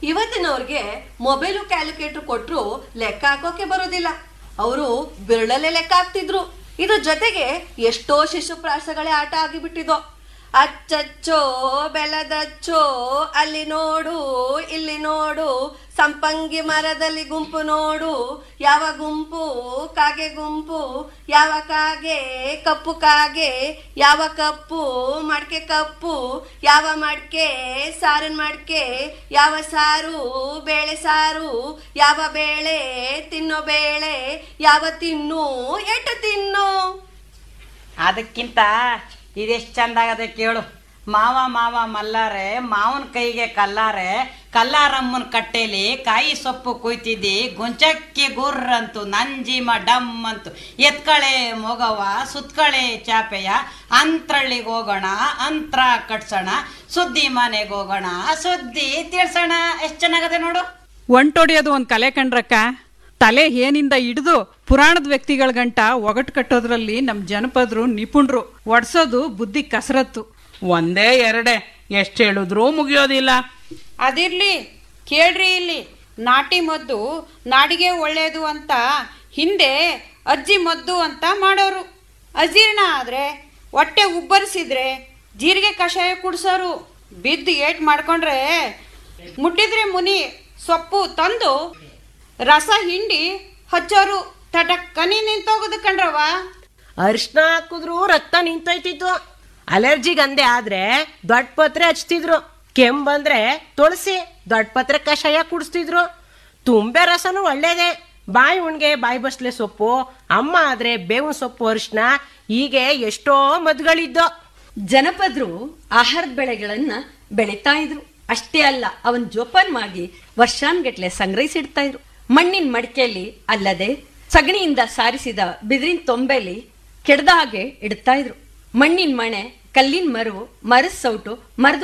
ಇವತ್ತಿನವ್ರಿಗೆ mobile calculator ಕೊಟ್ರು ಲೆಕ್ಕ ಹಾಕೋಕೆ ಬರೋದಿಲ್ಲ ಅವರು ಬಿರಳಲ್ಲೇ ಲೆಕ್ಕ ಹಾಕ್ತಿದ್ರು ಇದ್ರ ಜೊತೆಗೆ ಎಷ್ಟೋ ಶಿಶುಪ್ರಾಸಗಳೇ ಆಟ ಆಗಿಬಿಟ್ಟಿದೋ ಅಚ್ಚಚ್ಚೋ ಬೆಲದಚ್ಚೋ ಅಲ್ಲಿ ನೋಡು ಇಲ್ಲಿ ನೋಡು ಸಂಪಂಗಿ ಮರದಲ್ಲಿ ಗುಂಪು ನೋಡು ಯಾವ ಗುಂಪು ಕಾಗೆ ಗುಂಪು ಯಾವ ಕಾಗೆ ಕಪ್ಪು ಕಾಗೆ ಯಾವ ಕಪ್ಪು ಮಡ್ಕೆ ಕಪ್ಪು ಯಾವ ಮಡ್ಕೆ ಸಾರಿನ ಮಡ್ಕೆ ಯಾವ ಸಾರು ಬೇಳೆ ಸಾರು ಯಾವ ಬೇಳೆ ತಿನ್ನೋ ಬೇಳೆ ಯಾವ ತಿನ್ನು ಎಟ್ಟು ತಿನ್ನು ಅದಕ್ಕಿಂತ ಇದೆಷ್ಟು ಚಂದ ಆಗದೆ ಕೇಳು ಮಾವ ಮಾವ ಮಲ್ಲಾರೆ ಮಾವನ ಕೈಗೆ ಕಲ್ಲಾರೆ ಕಲ್ಲಾರಮ್ಮನ ಕಟ್ಟೆಲಿ ಕಾಯಿ ಸೊಪ್ಪು ಕುಯ್ತಿದ್ದಿ ಗುಂಚಕ್ಕೆ ಗುರ್ರಂತು ನಂಜಿಮ ಡಮ್ ಅಂತು ಎತ್ಕಳೆ ಮೊಗವ ಸುತ್ಕಳೆ ಚಾಪೆಯ ಅಂತ್ರಳ್ಳಿಗೆ ಹೋಗೋಣ ಅಂತ್ರ ಕಟ್ಸೋಣ ಸುದ್ದಿ ಮನೆಗೆ ಹೋಗೋಣ ಸುದ್ದಿ ತಿಳ್ಸೋಣ ಎಷ್ಟು ಚೆನ್ನಾಗದೆ ನೋಡು ಒಂಟೊಡಿಯೋದು ಒಂದು ಕಲೆ ಕಂಡ್ರಕ್ಕ ತಲೆ ಏನಿಂದ ಹಿಡಿದು ಪುರಾಣದ ವ್ಯಕ್ತಿಗಳ ಗಂಟ ಒಗಟು ಕಟ್ಟೋದ್ರಲ್ಲಿ ನಮ್ಮ ಜನಪದರು ನಿಪುಣರು ಒಡ್ಸೋದು ಬುದ್ಧಿ ಕಸರತ್ತು ಒಂದೇ ಎರಡೇ ಎಷ್ಟು ಹೇಳಿದ್ರೂ ಮುಗಿಯೋದಿಲ್ಲ ಅದಿರ್ಲಿ ಕೇಳ್ರಿ ಇಲ್ಲಿ ನಾಟಿ ಮದ್ದು ನಾಡಿಗೆ ಒಳ್ಳೆಯದು ಅಂತ ಹಿಂದೆ ಅಜ್ಜಿ ಮದ್ದು ಅಂತ ಮಾಡೋರು ಅಜೀರ್ಣ ಆದ್ರೆ ಹೊಟ್ಟೆ ಉಬ್ಬರಿಸಿದ್ರೆ ಜೀರಿಗೆ ಕಷಾಯ ಕುಡ್ಸೋರು ಬಿದ್ದು ಏಟ್ ಮಾಡ್ಕೊಂಡ್ರೆ ಮುಟ್ಟಿದ್ರೆ ಮುನಿ ಸೊಪ್ಪು ತಂದು ರಸ ಹಿಂಡಿ ಹಚ್ಚೋರು ತಟಕ್ಕನಿ ನಿಂತೋಗುದು ಕಣ್ರವ ಅರಿಶಿನ ಹಾಕಿದ್ರು ರಕ್ತ ನಿಂತೋಯ್ತಿತ್ತು ಅಲರ್ಜಿಗೆ ಅಂದೆ ಆದ್ರೆ ದೊಡ್ಡ ಪತ್ರೆ ಹಚ್ತಿದ್ರು ಕೆಮ್ಮು ಬಂದ್ರೆ ತುಳಸಿ ದೊಡ್ಡ ಪತ್ರೆ ಕಷಾಯ ಕುಡಿಸ್ತಿದ್ರು ತುಂಬೆ ರಸನೂ ಒಳ್ಳೇದೆ ಬಾಯಿ ಉಣ್ಗೆ ಬಾಯಿ ಬಸ್ಲೆ ಸೊಪ್ಪು ಅಮ್ಮ ಆದ್ರೆ ಬೇವಿನ ಸೊಪ್ಪು ಅರಿಶಿನ ಹೀಗೆ ಎಷ್ಟೋ ಮದ್ಗಳಿದ್ದೋ ಜನಪದರು ಆಹಾರದ ಬೆಳೆಗಳನ್ನ ಬೆಳೀತಾ ಇದ್ರು ಅಷ್ಟೇ ಅಲ್ಲ ಅವನ್ ಜೋಪಾನ್ ಮಾಡಿ ವರ್ಷಾನ್ಗಟ್ಲೆ ಸಂಗ್ರಹಿಸಿಡ್ತಾ ಇದ್ರು ಮಣ್ಣಿನ ಮಡಿಕೆಯಲ್ಲಿ ಅಲ್ಲದೆ ಸಗಣಿಯಿಂದ ಸಾರಿಸಿದ ಬಿದಿರಿನ ತೊಂಬೆಲಿ ಕೆಡ್ದ ಹಾಗೆ ಇಡ್ತಾ ಇದ್ರು ಮಣ್ಣಿನ ಮಣೆ ಕಲ್ಲಿನ ಮರವು ಮರದ ಸೌಟು ಮರದ